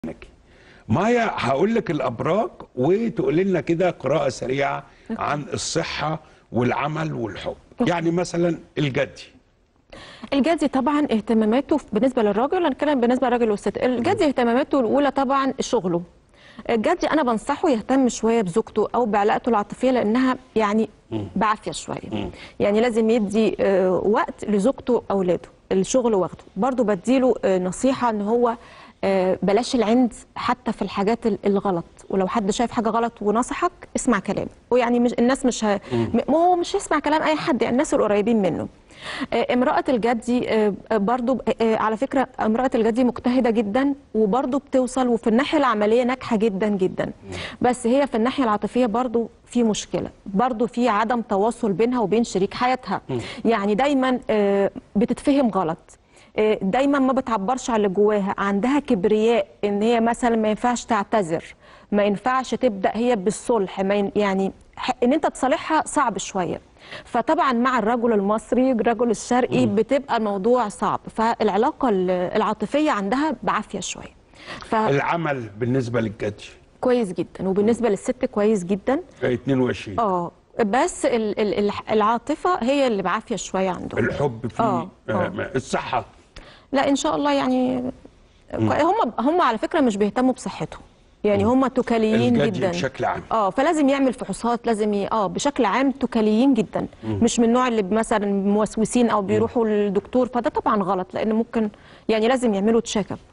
مايا هقول لك الابراج وتقول لنا كده قراءه سريعه عن الصحه والعمل والحب يعني مثلا الجدي الجدي طبعا اهتماماته بالنسبه للراجل هنتكلم بالنسبه للراجل والست الجدي اهتماماته الاولى طبعا شغله الجدي انا بنصحه يهتم شويه بزوجته او بعلاقته العاطفيه لانها يعني بعافيه شويه يعني لازم يدي آه، وقت لزوجته اولاده الشغل واخده برضو بديله آه، نصيحه ان هو آه، بلاش العند حتى في الحاجات ال- الغلط ولو حد شايف حاجه غلط ونصحك اسمع كلامه ويعني مش الناس مش ه... م- هو مش يسمع كلام اي حد يعني الناس القريبين منه آه، امرأة الجدي آه، آه، برضو آه، آه، على فكرة امرأة الجدي مجتهدة جدا وبرضو بتوصل وفي الناحية العملية ناجحة جدا جدا بس هي في الناحية العاطفية برضو في مشكلة برضو في عدم تواصل بينها وبين شريك حياتها يعني دايما آه، بتتفهم غلط آه، دايما ما بتعبرش على اللي جواها عندها كبرياء ان هي مثلا ما ينفعش تعتذر ما ينفعش تبدا هي بالصلح ما ين- يعني ح- ان انت تصالحها صعب شويه فطبعا مع الرجل المصري الرجل الشرقي بتبقى الموضوع صعب فالعلاقه ال- العاطفيه عندها بعافيه شويه فكويس العمل بالنسبه للجدي جدا وبالنسبه للست كويس جدا 22 اه بس ال- ال- الح- العاطفه هي اللي بعافيه شويه عندهم الحب فيه آه، آه. آه. الصحه لا ان شاء الله يعني هم هم على فكره مش بيهتموا بصحتهم يعني هم توكليين الجدي جدا بشكل عام. اه فلازم يعمل فحوصات لازم ي... اه بشكل عام توكليين جدا مش من النوع اللي مثلا موسوسين او بيروحوا للدكتور فده طبعا غلط لان ممكن يعني لازم يعملوا تشيك اب